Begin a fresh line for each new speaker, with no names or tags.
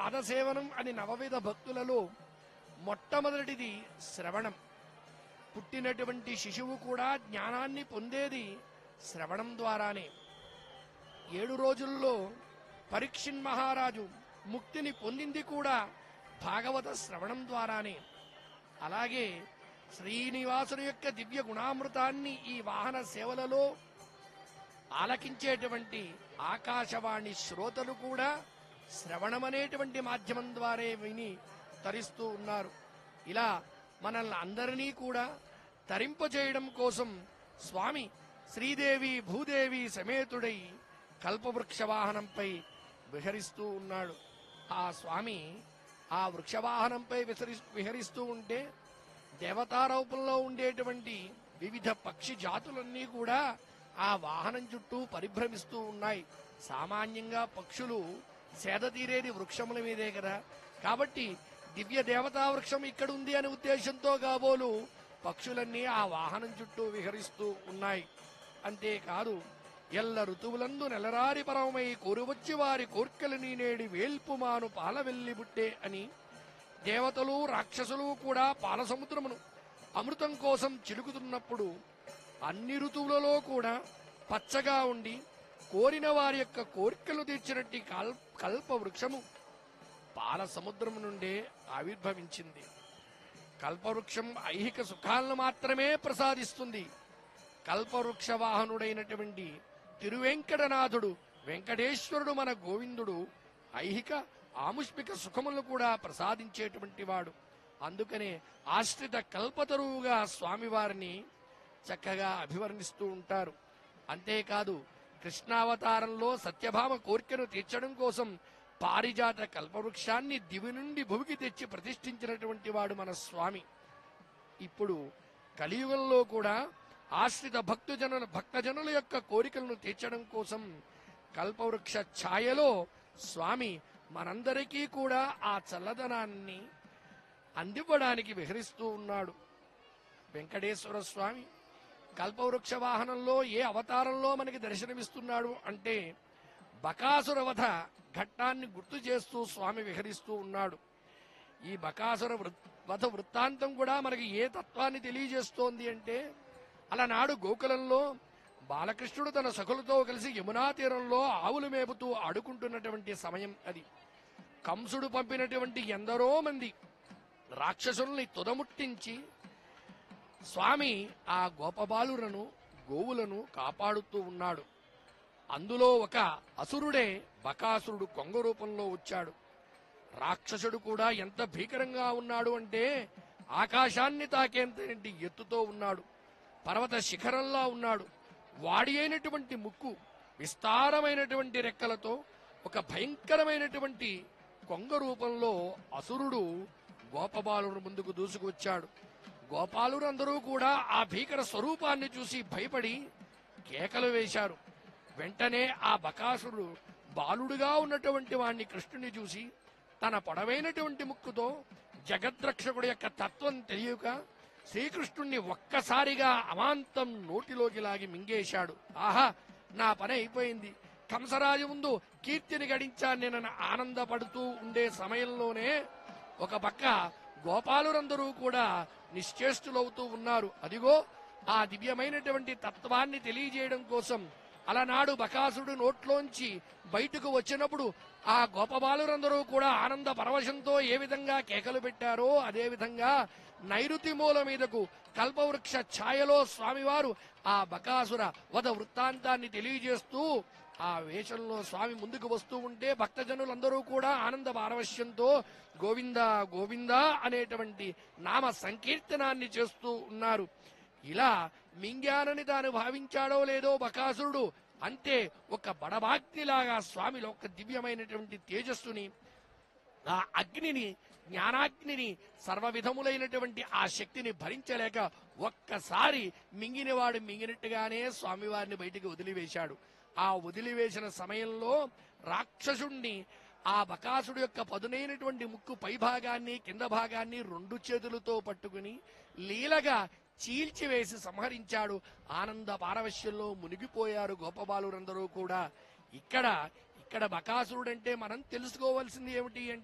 పాదసేవనం అని నవవిధ భక్తులలో మొట్టమొదటిది శ్రవణం పుట్టినటువంటి శిశువు కూడా జ్ఞానాన్ని పొందేది శ్రవణం ద్వారానే ఏడు రోజుల్లో పరీక్షిన్ మహారాజు ముక్తిని పొందింది కూడా భాగవత శ్రవణం ద్వారానే అలాగే శ్రీనివాసుని యొక్క దివ్య గుణామృతాన్ని ఈ వాహన సేవలలో ఆలకించేటువంటి ఆకాశవాణి శ్రోతలు కూడా శ్రవణమనేటువంటి మాధ్యమం ద్వారా విని తరిస్తూ ఉన్నారు ఇలా మనల్ని అందరినీ కూడా తరింపజేయడం కోసం స్వామి శ్రీదేవి భూదేవి సమేతుడై కల్పవృక్ష వాహనంపై విహరిస్తూ ఉన్నాడు ఆ స్వామి ఆ వృక్షవాహనంపై విసరి విహరిస్తూ ఉంటే దేవతారూపంలో ఉండేటువంటి వివిధ పక్షి జాతులన్నీ కూడా ఆ వాహనం చుట్టూ పరిభ్రమిస్తూ ఉన్నాయి సామాన్యంగా పక్షులు సేద తీరేది వృక్షముల మీదే కదా కాబట్టి దివ్య దేవతా వృక్షం ఇక్కడ ఉంది అనే ఉద్దేశంతో కాబోలు పక్షులన్నీ ఆ వాహనం చుట్టూ విహరిస్తూ ఉన్నాయి అంతేకాదు ఎల్ల ఋతువులందు నెలరారి పరమై కోరువచ్చి వారి కోర్కెలు నేడి వేల్పుమాను పాలవెల్లి బుట్టే అని దేవతలు రాక్షసులు కూడా పాల సముద్రమును అమృతం కోసం చిలుకుతున్నప్పుడు అన్ని ఋతువులలో కూడా పచ్చగా ఉండి కోరిన వారి యొక్క కోరికలు తీర్చినట్టి కల్- కల్ప వృక్షము పాల సముద్రము నుండే ఆవిర్భవించింది కల్పవృక్షం ఐహిక సుఖాలను మాత్రమే ప్రసాదిస్తుంది కల్పవృక్ష వాహనుడైనటువంటి తిరువెంకటనాథుడు వెంకటేశ్వరుడు మన గోవిందుడు ఐహిక ఆముష్మిక సుఖములను కూడా ప్రసాదించేటువంటి వాడు అందుకనే ఆశ్రిత కల్పతరువుగా స్వామివారిని చక్కగా అభివర్ణిస్తూ ఉంటారు అంతేకాదు కృష్ణావతారంలో సత్యభామ కోరికను తీర్చడం కోసం పారిజాత కల్పవృక్షాన్ని దివి నుండి భూమికి తెచ్చి ప్రతిష్ఠించినటువంటి వాడు మన స్వామి ఇప్పుడు కలియుగంలో కూడా ఆశ్రిత భక్తజనుల భక్తజనుల యొక్క కోరికలను తీర్చడం కోసం కల్పవృక్ష ఛాయలో స్వామి మనందరికీ కూడా ఆ చల్లదనాన్ని అందివ్వడానికి విహరిస్తూ ఉన్నాడు వెంకటేశ్వర స్వామి కల్పవృక్ష వాహనంలో ఏ అవతారంలో మనకి దర్శనమిస్తున్నాడు అంటే బకాసుర వధ ఘట్టాన్ని గుర్తు చేస్తూ స్వామి విహరిస్తూ ఉన్నాడు ఈ బకాసుర వృత్- వధ వృత్తాంతం కూడా మనకి ఏ తత్వాన్ని తెలియజేస్తోంది అంటే అలనాడు గోకులంలో బాలకృష్ణుడు తన సఖులతో కలిసి యమునా తీరంలో ఆవులు మేపుతూ ఆడుకుంటున్నటువంటి సమయం అది కంసుడు పంపినటువంటి ఎందరో మంది రాక్షసుల్ని తుదముట్టించి స్వామి ఆ గోపబాలులను గోవులను కాపాడుతూ ఉన్నాడు అందులో ఒక అసురుడే బకాసురుడు కొంగ రూపంలో వచ్చాడు రాక్షసుడు కూడా ఎంత భీకరంగా ఉన్నాడు అంటే ఆకాశాన్ని తాకేంత ఎత్తుతో ఉన్నాడు పర్వత శిఖరంలా ఉన్నాడు వాడి అయినటువంటి ముక్కు విస్తారమైనటువంటి రెక్కలతో ఒక భయంకరమైనటువంటి కొంగ రూపంలో అసురుడు గోపబాలుడు ముందుకు దూసుకొచ్చాడు గోపాలురందరూ కూడా ఆ భీకర స్వరూపాన్ని చూసి భయపడి కేకలు వేశారు వెంటనే ఆ బకాసురుడు బాలుడుగా ఉన్నటువంటి వాణ్ణి కృష్ణుని చూసి తన పొడవైనటువంటి ముక్కుతో జగద్రక్షకుడి యొక్క తత్వం తెలియక శ్రీకృష్ణుణ్ణి ఒక్కసారిగా అమాంతం నోటిలోకి లాగి మింగేశాడు ఆహా నా పని అయిపోయింది కంసరాజు ముందు కీర్తిని గడించాను నేను ఆనందపడుతూ ఉండే సమయంలోనే ఒక పక్క గోపాలురందరూ కూడా నిశ్చేష్టులవుతూ ఉన్నారు అదిగో ఆ దివ్యమైనటువంటి తత్వాన్ని తెలియజేయడం కోసం అలనాడు బకాసుడు నోట్లోంచి బయటకు వచ్చినప్పుడు ఆ గోపబాలురందరూ కూడా ఆనంద పరవశంతో ఏ విధంగా కేకలు పెట్టారో అదే విధంగా నైరుతి మూల మీదకు కల్పవృక్ష ఛాయలో స్వామివారు ఆ బకాసుర వద వృత్తాంతాన్ని తెలియజేస్తూ ఆ వేషంలో స్వామి ముందుకు వస్తూ ఉంటే భక్తజనులందరూ కూడా ఆనంద పారవశ్యంతో గోవింద గోవింద అనేటువంటి నామ సంకీర్తనాన్ని చేస్తూ ఉన్నారు ఇలా మింగానని తాను భావించాడో లేదో బకాసురుడు అంతే ఒక బడభాక్తిలాగా స్వామిలో ఒక దివ్యమైనటువంటి తేజస్సుని ఆ అగ్నిని జ్ఞానాగ్నిని సర్వ విధములైనటువంటి ఆ శక్తిని భరించలేక ఒక్కసారి మింగినవాడు మింగినట్టుగానే స్వామివారిని బయటికి వదిలివేశాడు ఆ వదిలివేసిన సమయంలో రాక్షసుణ్ణి ఆ బకాసుడు యొక్క పదునైనటువంటి ముక్కు పై భాగాన్ని కింద భాగాన్ని రెండు చేతులతో పట్టుకుని లీలగా చీల్చివేసి సంహరించాడు ఆనంద పారవశ్యంలో మునిగిపోయారు గోపబాలురందరూ కూడా ఇక్కడ ఇక్కడ బకాసురుడంటే మనం తెలుసుకోవాల్సింది ఏమిటి అంటే